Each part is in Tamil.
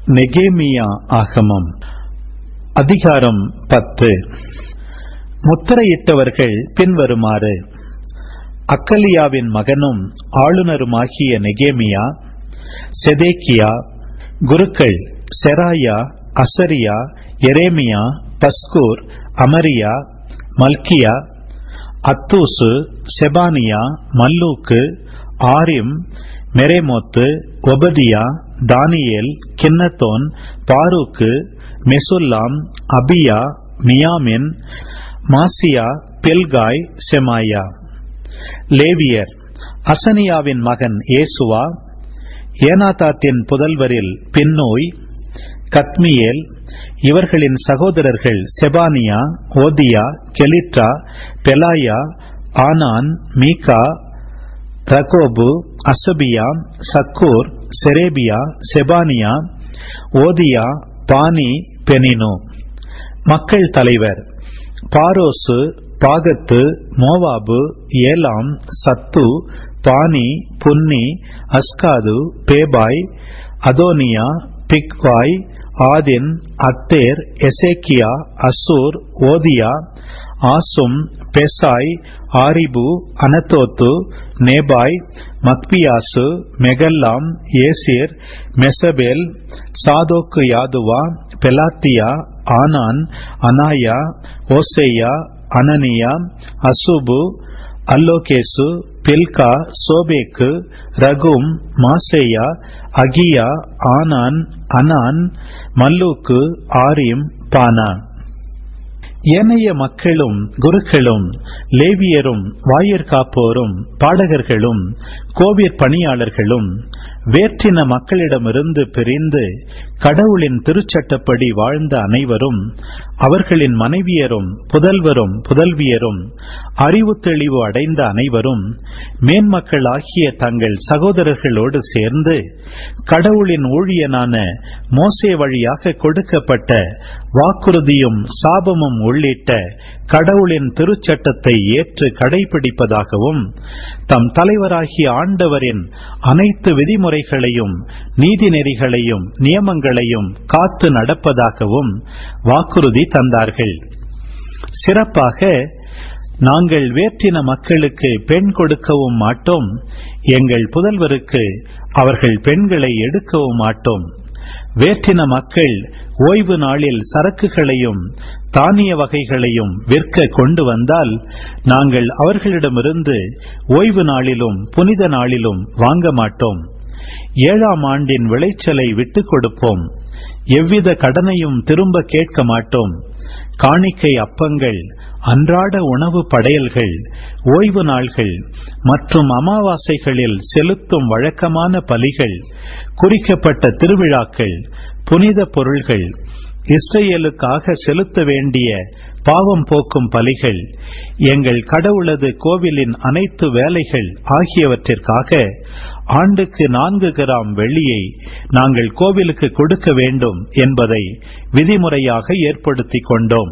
நெகேமியா ஆகமம் அதிகாரம் பத்து முத்திரையிட்டவர்கள் பின்வருமாறு அக்கலியாவின் மகனும் ஆளுநருமாகிய நெகேமியா செதேக்கியா குருக்கள் செராயா அசரியா எரேமியா பஸ்கூர் அமரியா மல்கியா அத்தூசு செபானியா மல்லூக்கு ஆரிம் மெரேமோத்து ஒபதியா தானியேல் கின்னத்தோன் பாரூக்கு மெசுல்லாம் அபியா மியாமின் மாசியா பெல்காய் செமாயா லேவியர் அசனியாவின் மகன் ஏசுவா ஏனாதாத்தின் புதல்வரில் பின்னோய் கத்மியேல் இவர்களின் சகோதரர்கள் செபானியா ஓதியா கெலிட்ரா பெலாயா ஆனான் மீகா ரகோபு அசபியா சக்கூர் செரேபியா செபானியா ஓதியா பானி பெனினு மக்கள் தலைவர் பாரோசு பாகத்து மோவாபு ஏலாம் சத்து பானி புன்னி அஸ்காது பேபாய் அதோனியா பிக்வாய் ஆதின் அத்தேர் எசேக்கியா அசூர் ஓதியா ஆசும் பெசாய் ஆரிபு அனத்தோத்து நேபாய் மக்பியாசு மெகல்லாம் ஏசிர் மெசபேல் சாதோக்கு யாதுவா பெலாத்தியா ஆனான் அனாயா ஓசேயா அனனியா அசுபு அல்லோகேசு பில்கா சோபேக்கு ரகும் மாசேயா அகியா ஆனான் அனான் மல்லூக்கு ஆரிம் பானா ஏனைய மக்களும் குருக்களும் லேவியரும் வாயிற்காப்போரும் பாடகர்களும் கோவிற் பணியாளர்களும் வேற்றின மக்களிடமிருந்து பிரிந்து கடவுளின் திருச்சட்டப்படி வாழ்ந்த அனைவரும் அவர்களின் மனைவியரும் புதல்வரும் புதல்வியரும் அறிவு தெளிவு அடைந்த அனைவரும் மேன்மக்கள் ஆகிய தங்கள் சகோதரர்களோடு சேர்ந்து கடவுளின் ஊழியனான மோசே வழியாக கொடுக்கப்பட்ட வாக்குறுதியும் சாபமும் உள்ளிட்ட கடவுளின் திருச்சட்டத்தை ஏற்று கடைபிடிப்பதாகவும் தம் தலைவராகிய ஆண்டவரின் அனைத்து விதிமுறைகளையும் நீதிநெறிகளையும் நியமங்களையும் காத்து நடப்பதாகவும் வாக்குறுதி தந்தார்கள் சிறப்பாக நாங்கள் வேற்றின மக்களுக்கு பெண் கொடுக்கவும் மாட்டோம் எங்கள் புதல்வருக்கு அவர்கள் பெண்களை எடுக்கவும் மாட்டோம் வேற்றின மக்கள் ஓய்வு நாளில் சரக்குகளையும் தானிய வகைகளையும் விற்க கொண்டு வந்தால் நாங்கள் அவர்களிடமிருந்து ஓய்வு நாளிலும் புனித நாளிலும் வாங்க மாட்டோம் ஏழாம் ஆண்டின் விளைச்சலை விட்டுக் கொடுப்போம் எவ்வித கடனையும் திரும்ப கேட்க மாட்டோம் காணிக்கை அப்பங்கள் அன்றாட உணவு படையல்கள் ஓய்வு நாள்கள் மற்றும் அமாவாசைகளில் செலுத்தும் வழக்கமான பலிகள் குறிக்கப்பட்ட திருவிழாக்கள் புனித பொருள்கள் இஸ்ரேலுக்காக செலுத்த வேண்டிய பாவம் போக்கும் பலிகள் எங்கள் கடவுளது கோவிலின் அனைத்து வேலைகள் ஆகியவற்றிற்காக ஆண்டுக்கு நான்கு கிராம் வெள்ளியை நாங்கள் கோவிலுக்கு கொடுக்க வேண்டும் என்பதை விதிமுறையாக ஏற்படுத்திக் கொண்டோம்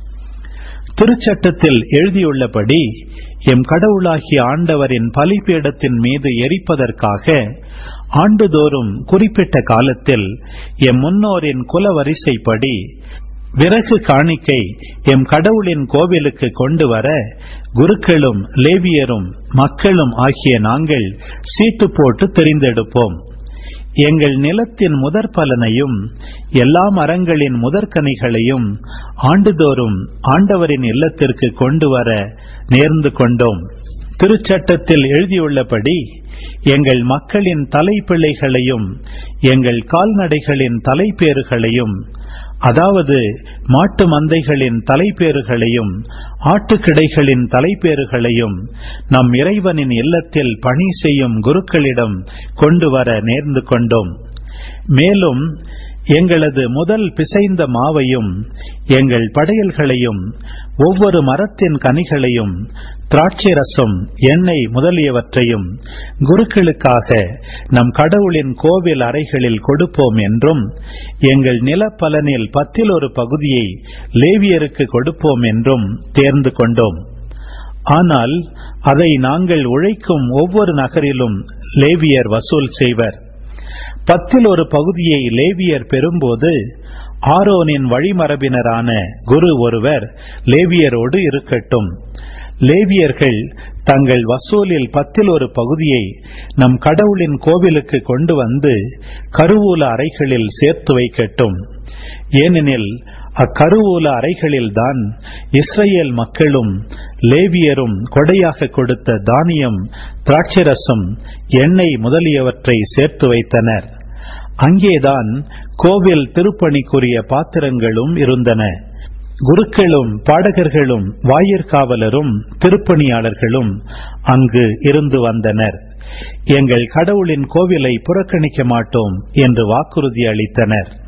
திருச்சட்டத்தில் எழுதியுள்ளபடி எம் கடவுளாகிய ஆண்டவரின் பலிபீடத்தின் மீது எரிப்பதற்காக ஆண்டுதோறும் குறிப்பிட்ட காலத்தில் எம் முன்னோரின் குலவரிசைப்படி விறகு காணிக்கை எம் கடவுளின் கோவிலுக்கு கொண்டு வர குருக்களும் லேவியரும் மக்களும் ஆகிய நாங்கள் சீட்டு போட்டு தெரிந்தெடுப்போம் எங்கள் நிலத்தின் முதற் பலனையும் எல்லா மரங்களின் முதற்கனிகளையும் ஆண்டுதோறும் ஆண்டவரின் இல்லத்திற்கு கொண்டு வர நேர்ந்து கொண்டோம் திருச்சட்டத்தில் எழுதியுள்ளபடி எங்கள் மக்களின் தலைப்பிள்ளைகளையும் எங்கள் கால்நடைகளின் தலைப்பேறுகளையும் அதாவது மாட்டு மந்தைகளின் தலைப்பேறுகளையும் ஆட்டுக்கிடைகளின் தலைப்பேறுகளையும் நம் இறைவனின் இல்லத்தில் பணி செய்யும் குருக்களிடம் கொண்டு வர நேர்ந்து கொண்டோம் மேலும் எங்களது முதல் பிசைந்த மாவையும் எங்கள் படையல்களையும் ஒவ்வொரு மரத்தின் கனிகளையும் திராட்சை ரசம் எண்ணெய் முதலியவற்றையும் குருக்களுக்காக நம் கடவுளின் கோவில் அறைகளில் கொடுப்போம் என்றும் எங்கள் நிலப்பலனில் பத்தில் ஒரு பகுதியை லேவியருக்கு கொடுப்போம் என்றும் தேர்ந்து கொண்டோம் ஆனால் அதை நாங்கள் உழைக்கும் ஒவ்வொரு நகரிலும் லேவியர் வசூல் செய்வர் பத்தில் ஒரு பகுதியை லேவியர் பெறும்போது ஆரோனின் வழிமரபினரான குரு ஒருவர் லேவியரோடு இருக்கட்டும் லேவியர்கள் தங்கள் வசூலில் பத்தில் ஒரு பகுதியை நம் கடவுளின் கோவிலுக்கு கொண்டு வந்து கருவூல அறைகளில் சேர்த்து வைக்கட்டும் ஏனெனில் அக்கருவூல அறைகளில்தான் இஸ்ரேல் மக்களும் லேவியரும் கொடையாக கொடுத்த தானியம் திராட்சரசம் எண்ணெய் முதலியவற்றை சேர்த்து வைத்தனர் அங்கேதான் கோவில் திருப்பணிக்குரிய பாத்திரங்களும் இருந்தன குருக்களும் பாடகர்களும் வாயிற்காவலரும் திருப்பணியாளர்களும் அங்கு இருந்து வந்தனர் எங்கள் கடவுளின் கோவிலை புறக்கணிக்க மாட்டோம் என்று வாக்குறுதி அளித்தனர்